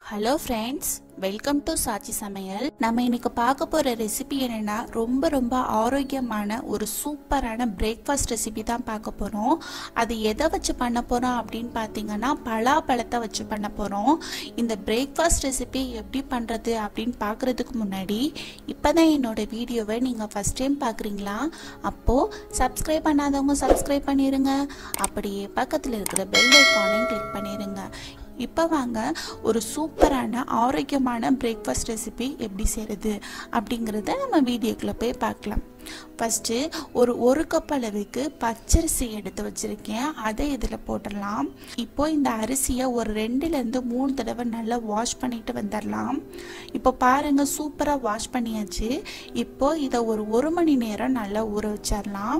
hello friends welcome to Chachi சமையல் நம்ம இன்னைக்கு பார்க்க போகிற ரெசிபி என்னென்னா ரொம்ப ரொம்ப ஆரோக்கியமான ஒரு சூப்பரான பிரேக்ஃபாஸ்ட் ரெசிபி தான் பார்க்க போகிறோம் அது எதை வச்சு பண்ண போகிறோம் அப்படின்னு பார்த்தீங்கன்னா பலாப்பழத்தை வச்சு பண்ண போகிறோம் இந்த பிரேக்ஃபாஸ்ட் ரெசிபி எப்படி பண்ணுறது அப்படின்னு பார்க்குறதுக்கு முன்னாடி இப்போ தான் என்னோட வீடியோவை நீங்கள் ஃபஸ்ட் டைம் பார்க்குறீங்களா அப்போது சப்ஸ்கிரைப் பண்ணாதவங்க சப்ஸ்கிரைப் பண்ணிடுங்க அப்படியே பக்கத்தில் இருக்கிற பெல் ஐக்கானையும் கிளிக் பண்ணிடுங்க இப்போ வாங்க ஒரு சூப்பரான ஆரோக்கியமான பிரேக்ஃபாஸ்ட் ரெசிபி எப்படி செய்கிறது அப்படிங்கிறத நம்ம வீடியோக்குள்ளே போய் பார்க்கலாம் ஃபஸ்ட்டு ஒரு ஒரு கப் அளவுக்கு பச்சரிசி எடுத்து வச்சுருக்கேன் அதை இதில் போட்டுடலாம் இப்போ இந்த அரிசியை ஒரு ரெண்டுலேருந்து மூணு தடவை நல்லா வாஷ் பண்ணிட்டு வந்துடலாம் இப்போ பாருங்கள் சூப்பராக வாஷ் பண்ணியாச்சு இப்போ இதை ஒரு ஒரு மணி நேரம் நல்லா ஊற வச்சிடலாம்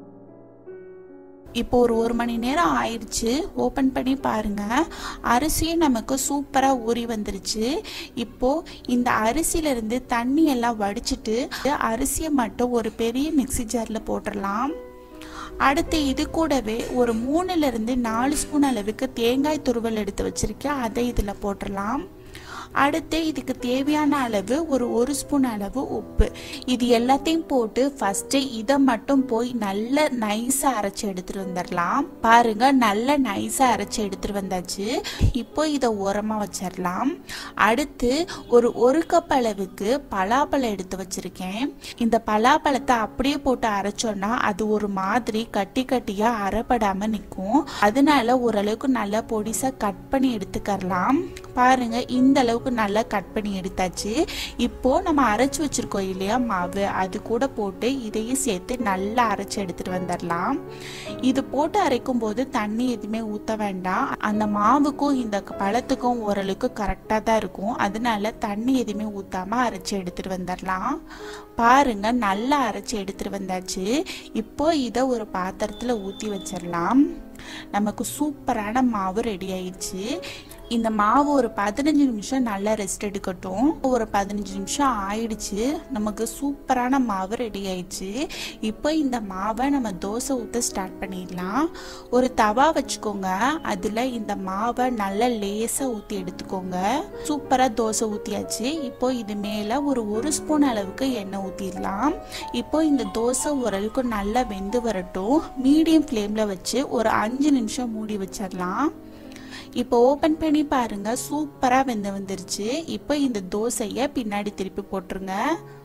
இப்போ ஒரு ஒரு மணி நேரம் ஆயிடுச்சு ஓப்பன் பண்ணி பாருங்க அரிசியும் நமக்கு சூப்பராக ஊறி வந்துருச்சு இப்போ இந்த அரிசியிலேருந்து தண்ணி எல்லாம் வடிச்சிட்டு அரிசியை மட்டும் ஒரு பெரிய மிக்சி ஜாரில் போட்டுடலாம் அடுத்து இது கூடவே ஒரு மூணுலேருந்து நாலு ஸ்பூன் அளவுக்கு தேங்காய் துருவல் எடுத்து வச்சிருக்கேன் அதை இதில் போட்டுடலாம் அடுத்து இதுக்கு தேவையான அளவு ஒரு ஒரு ஸ்பூன் அளவு உப்பு இது எல்லாத்தையும் போட்டு ஃபஸ்ட்டு இதை மட்டும் போய் நல்ல நைஸாக அரைச்சி எடுத்துட்டு வந்துடலாம் பாருங்க நல்ல நைஸாக அரைச்சி எடுத்துட்டு வந்தாச்சு இப்போ இதை உரமாக வச்சிடலாம் அடுத்து ஒரு ஒரு கப் அளவுக்கு பலாப்பழம் எடுத்து வச்சிருக்கேன் இந்த பலாப்பழத்தை அப்படியே போட்டு அரைச்சோன்னா அது ஒரு மாதிரி கட்டி கட்டியாக அரைப்படாமல் நிற்கும் அதனால ஓரளவுக்கு நல்லா பொடிசாக கட் பண்ணி எடுத்துக்கரலாம் பாருங்க இந்த அளவுக்கு நல்லா கட் பண்ணி எடுத்தாச்சு இப்போ நம்ம அரைச்சு வச்சிருக்கோம் இல்லையா மாவு அது கூட போட்டு இதையும் சேர்த்து நல்லா அரைச்சு எடுத்துட்டு வந்துடலாம் இது போட்டு அரைக்கும் போது தண்ணி எதுவுமே ஊற்ற வேண்டாம் அந்த மாவுக்கும் இந்த பழத்துக்கும் ஓரளவுக்கு கரெக்டாக தான் இருக்கும் அதனால தண்ணி எதுவுமே ஊற்றாம அரைச்சு எடுத்துட்டு வந்துடலாம் பாருங்க நல்லா அரைச்சு எடுத்துட்டு வந்தாச்சு இப்போ இதை ஒரு பாத்திரத்தில் ஊற்றி வச்சிடலாம் நமக்கு சூப்பரான மாவு ரெடி ஆயிடுச்சு இந்த மாவு ஒரு பதினஞ்சு நிமிஷம் நல்லா ரெஸ்ட் எடுக்கட்டும் ஒரு பதினஞ்சு நிமிஷம் ஆயிடுச்சு நமக்கு சூப்பரான மாவு ரெடி ஆயிடுச்சு இப்போ இந்த மாவை நம்ம தோசை ஊற்ற ஸ்டார்ட் பண்ணிடலாம் ஒரு தவா வச்சுக்கோங்க அதில் இந்த மாவை நல்லா லேசாக ஊற்றி எடுத்துக்கோங்க சூப்பராக தோசை ஊற்றியாச்சு இப்போ இது மேலே ஒரு ஒரு ஸ்பூன் அளவுக்கு எண்ணெய் ஊற்றிடலாம் இப்போ இந்த தோசை ஓரளவுக்கு நல்லா வெந்து வரட்டும் மீடியம் ஃப்ளேமில் வச்சு ஒரு அஞ்சு நிமிஷம் மூடி வச்சிடலாம் இப்போ ஓப்பன் பண்ணி பாருங்க சூப்பராக வெந்து வந்துருச்சு இப்போ இந்த தோசையை பின்னாடி திருப்பி போட்டுருங்க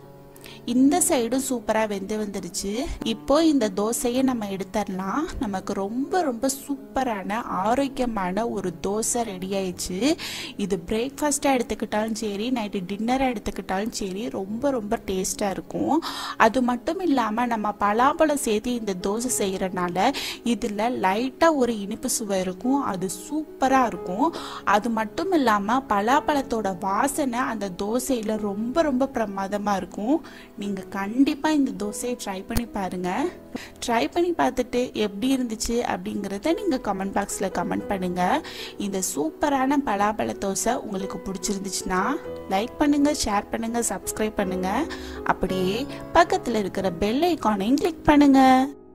இந்த சைடும் சூப்பராக வெந்து வந்துருச்சு இப்போ இந்த தோசையை நம்ம எடுத்துடலாம் நமக்கு ரொம்ப ரொம்ப சூப்பரான ஆரோக்கியமான ஒரு தோசை ரெடி ஆயிடுச்சு இது பிரேக்ஃபாஸ்ட்டாக எடுத்துக்கிட்டாலும் சரி நைட்டு டின்னராக எடுத்துக்கிட்டாலும் சரி ரொம்ப ரொம்ப டேஸ்ட்டாக இருக்கும் அது மட்டும் இல்லாமல் நம்ம பலாப்பழம் சேர்த்து இந்த தோசை செய்கிறனால இதில் லைட்டாக ஒரு இனிப்பு சுவை இருக்கும் அது சூப்பராக இருக்கும் அது மட்டும் இல்லாமல் பலாப்பழத்தோட வாசனை அந்த தோசையில் ரொம்ப ரொம்ப பிரமாதமாக இருக்கும் நீங்கள் கண்டிப்பாக இந்த தோசையை ட்ரை பண்ணி பாருங்கள் ட்ரை பண்ணி பார்த்துட்டு எப்படி இருந்துச்சு அப்படிங்கிறத நீங்கள் கமெண்ட் பாக்ஸில் கமெண்ட் பண்ணுங்கள் இந்த சூப்பரான பலாப்பழ தோசை உங்களுக்கு பிடிச்சிருந்துச்சுன்னா லைக் பண்ணுங்கள் ஷேர் பண்ணுங்கள் சப்ஸ்கிரைப் பண்ணுங்கள் அப்படியே பக்கத்தில் இருக்கிற பெல் ஐக்கானையும் கிளிக் பண்ணுங்கள்